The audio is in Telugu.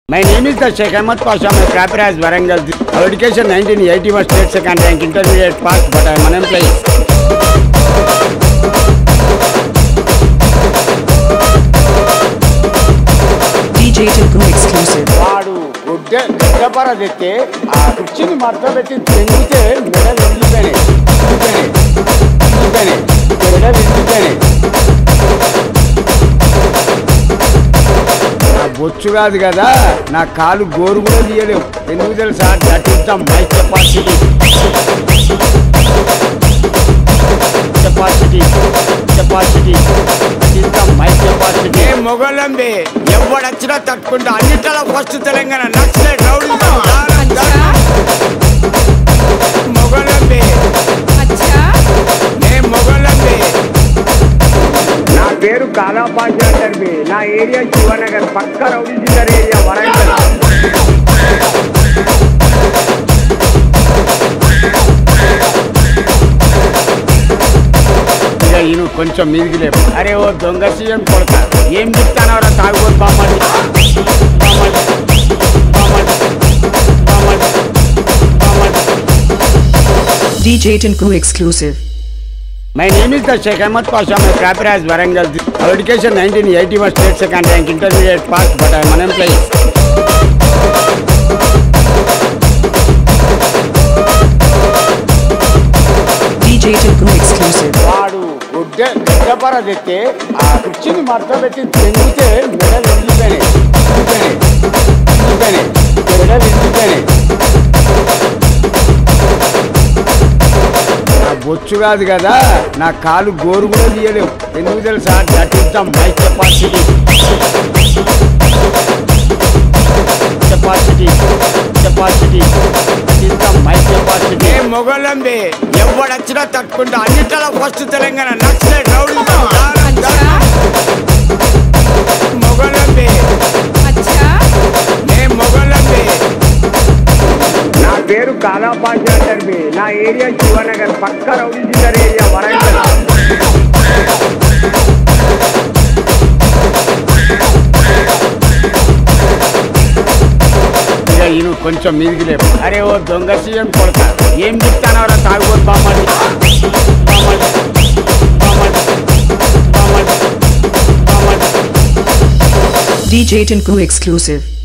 My name is the Sheikh Ahmad Pasha. My proper as Warangal. Our education 1981 state second rank intermediate pass, but I am unemployed. DJ Tinku exclusive. వాడు గుడ్డె గుడ్డపర తెస్తే ఆ కుర్చీని మడత పెట్టి తెంగితే మెడ విరిగిపోయినాయి విరిగిపోయినాయి విరిగిపోయినాయి మెడ విరిగిపోయినాయి నా బొచ్చు కాదు కదా నా కాలు గోరు కూడా తీయలేవు ఎందుకు తెలుసా that is the my capacity capacity capacity is the my capacity ఏ మొగలంబి ఎవడొచ్చినా తట్టుకుంటా అన్నిట్లలో ఫస్ట్ తెలంగాణ నక్సలైట్ రౌడీ మొగలంబి నే మొగలంబి నా పేరు కాలాపాషి అంటారు బి. నా ఏరియా శివనగర్ పక్క రౌడీ జిల్లర్ ఏరియా వరంగల్ ఇక ఈయన కొంచెం మీదికి లేపు అరే ఓ దొంగ సీఎం కొడతా ఏం చెప్తానవరా తాగుబోతు బామ్మడి బామ్మడి బామ్మడి బామ్మడి బామ్మడి DJ Tinku exclusive. My name is the Sheikh Ahmad Pasha. My proper as Warangal. Our education 1981 state second rank intermediate pass, but I am unemployed. DJ Tinku exclusive. వాడు గుడ్డె గుడ్డపర తెస్తే ఆ కుర్చీని మడత పెట్టి తెంగితే మెడ విరిగిపోయినాయి విరిగిపోయినాయి విరిగిపోయినాయి మెడ విరిగిపోయినాయి నా బొచ్చు కాదు కదా నా కాలు గోరు కూడా తీయలేవు ఎందుకు తెలుసా that is the my capacity capacity capacity is the my capacity ఏ మొగలంబి ఎవడొచ్చినా తట్టుకుంటా అన్నిట్లలో ఫస్ట్ తెలంగాణ నక్సలైట్ రౌడీ మొగలంబి నే మొగలంబి నా పేరు కాలాపాషి అంటారు బి. నా ఏరియా శివనగర్ పక్క రౌడీ జిల్లర్ ఏరియా వరంగల్ ఇక ఈయన కొంచెం మీదికి లేపు అరే ఓ దొంగ సీఎం కొడతా ఏం చెప్తానవరా తాగుబోతు బామ్మడి బామ్మడి బామ్మడి బామ్మడి బామ్మడి DJ Tinku exclusive.